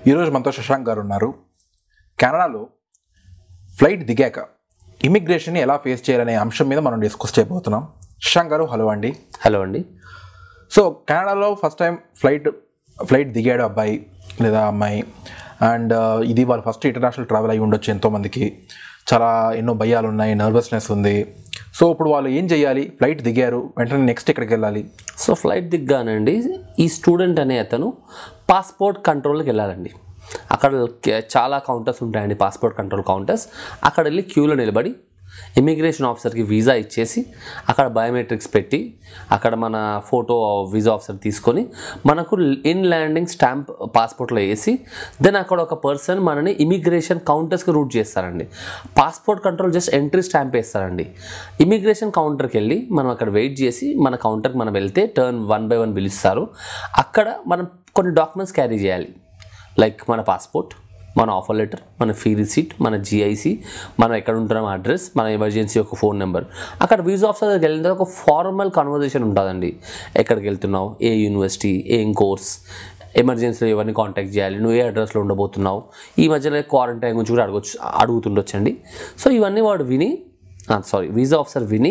ఈరోజు మనతో శశాంక్ గారు ఉన్నారు కెనడాలో ఫ్లైట్ దిగాక ఇమిగ్రేషన్ని ఎలా ఫేస్ చేయాలనే అంశం మీద మనం డిస్కస్ చేయబోతున్నాం శశాంక్ గారు హలో అండి హలో అండి సో కెనడాలో ఫస్ట్ టైం ఫ్లైట్ ఫ్లైట్ దిగాడు అబ్బాయి లేదా అమ్మాయి అండ్ ఇది వాళ్ళు ఫస్ట్ ఇంటర్నేషనల్ ట్రావెల్ అయ్యి ఉండొచ్చు ఎంతోమందికి చాలా ఎన్నో భయాలు ఉన్నాయి నర్వస్నెస్ ఉంది సో ఇప్పుడు వాళ్ళు ఏం చేయాలి ఫ్లైట్ దిగారు వెంటనే నెక్స్ట్ ఎక్కడికి వెళ్ళాలి సో ఫ్లైట్ దిగ్గానండి ఈ స్టూడెంట్ అనే అతను పాస్పోర్ట్ కంట్రోల్కి వెళ్ళాలండి అక్కడ కే- చాలా కౌంటర్స్ ఉంటాయండి పాస్పోర్ట్ కంట్రోల్ కౌంటర్స్ అక్కడ వెళ్ళి క్యూలో నిలబడి ఇమిగ్రేషన్ ఆఫీసర్కి వీసా ఇచ్చేసి అక్కడ బయోమెట్రిక్స్ పెట్టి అక్కడ మన ఫోటో వీసా ఆఫీసర్ తీసుకొని మనకు ఇన్ ల్యాండింగ్ స్టాంప్ పాస్పోర్ట్లో వేసి దెన్ అక్కడ ఒక పర్సన్ మనని ఇమిగ్రేషన్ కౌంటర్స్కి రూట్ చేస్తారండి passport control just entry stamp వేస్తారండి ఇమిగ్రేషన్ కౌంటర్కి వెళ్ళి మనం అక్కడ వెయిట్ చేసి మన కౌంటర్కి మనం వెళ్తే టర్న్ వన్ బై వన్ పిలుస్తారు అక్కడ మనం కొన్ని డాక్యుమెంట్స్ క్యారీ చేయాలి లైక్ మన పాస్పోర్ట్ మన ఆఫర్ లెటర్ మన ఫీ రిసీట్ మన జిఐసి మనం ఎక్కడ ఉంటున్నాం అడ్రస్ మన ఎమర్జెన్సీ ఒక ఫోన్ నెంబర్ అక్కడ వీసా ఆఫీసర్ దగ్గరికి వెళ్ళిన తర్వాత ఒక ఫార్మల్ కన్వర్జేషన్ ఉంటుందండి ఎక్కడికి వెళ్తున్నావు ఏ యూనివర్సిటీ ఏం కోర్స్ ఎమర్జెన్సీలో ఎవరిని కాంటాక్ట్ చేయాలి నువ్వు ఏ అడ్రస్లో ఉండబోతున్నావు ఈ మధ్యలో క్వారంటైన్ గురించి కూడా అడగొచ్చు అడుగుతుండొచ్చండి సో ఇవన్నీ వాడు విని సారీ వీసా ఆఫీసర్ విని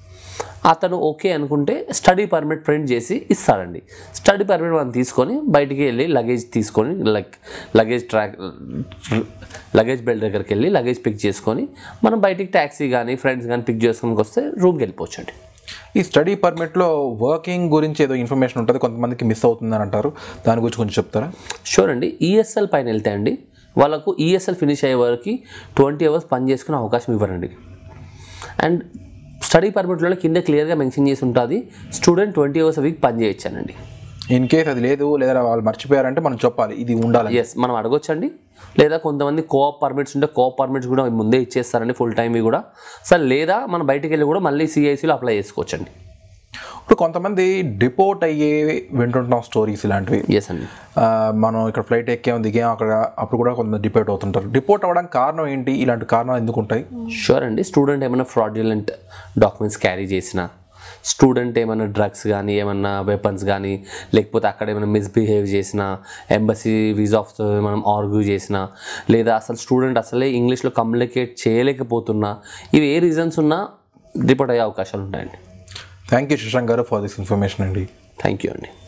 అతను ఓకే అనుకుంటే స్టడీ పర్మిట్ ప్రింట్ చేసి ఇస్తాడండి స్టడీ పర్మిట్ మనం తీసుకొని బయటికి వెళ్ళి లగేజ్ తీసుకొని like luggage track luggage belt దగ్గరికి వెళ్ళి లగేజ్ పిక్ చేసుకొని మనం బయటికి ట్యాక్సీ కానీ ఫ్రెండ్స్ కానీ పిక్ చేసుకొని వస్తే రూమ్కి వెళ్ళిపోవచ్చు అండి ఈ స్టడీ పర్మిట్లో వర్కింగ్ గురించి ఏదో ఇన్ఫర్మేషన్ ఉంటుంది కొంతమందికి మిస్ అవుతుందని అంటారు దాని గురించి కొంచెం చెప్తారా షూర్ అండి ఈఎస్ఎల్ పైన వెళ్తే అండి వాళ్ళకు ఈఎస్ఎల్ ఫినిష్ అయ్యే వరకు ట్వంటీ అవర్స్ పని చేసుకునే అవకాశం ఇవ్వరండి అండ్ స్టడీ పర్మిట్లో కింద క్లియర్గా మెన్షన్ చేసి ఉంటుంది స్టూడెంట్ ట్వంటీ అవర్స్ వీక్ పని చేయొచ్చానండి ఇన్ కేస్ అది లేదు లేదా వాళ్ళు మర్చిపోయారంటే మనం చెప్పాలి ఇది ఉండాలి ఎస్ మనం అడగొచ్చండి లేదా కొంతమంది కోఆప్ పర్మిట్స్ ఉంటే కోఆప్ పర్మిట్స్ కూడా ముందే ఇచ్చేస్తారండి ఫుల్ టైంవి కూడా సరే లేదా మనం బయటికి వెళ్ళి కూడా మళ్ళీ సిఐసిలో అప్లై చేసుకోవచ్చండి ఇప్పుడు కొంతమంది డిపోర్ట్ అయ్యే వింటుంటున్నాం స్టోరీస్ ఇలాంటివి ఎస్ అండి ఆ, మనం ఇక్కడ ఫ్లైట్ ఎక్కాం దిగాం అక్కడ అప్పుడు కూడా కొంతమంది డిపోర్ట్ అవుతుంటారు డిపోర్ట్ అవ్వడానికి కారణం ఏంటి ఇలాంటి కారణాలు ఎందుకు ఉంటాయి షూర్ అండి స్టూడెంట్ ఏమైనా ఫ్రాడ్యులెంట్ డాక్యుమెంట్స్ క్యారీ చేసినా స్టూడెంట్ ఏమైనా డ్రగ్స్ కానీ ఏమన్నా వెపన్స్ కానీ లేకపోతే అక్కడ ఏమైనా మిస్బిహేవ్ చేసినా ఎంబసీ వీసా ఆఫ్ మనం ఆర్గ్యూ చేసినా లేదా అసలు స్టూడెంట్ అసలే ఇంగ్లీష్లో కమ్యూనికేట్ చేయలేకపోతున్నా ఇవి ఏ రీజన్స్ ఉన్నా రిపోర్ట్ అయ్యే అవకాశాలు ఉంటాయండి థ్యాంక్ యూ శశాంక్ గారు ఫర్ దిస్ ఇన్ఫర్మేషన్ అండి థ్యాంక్ యూ అండి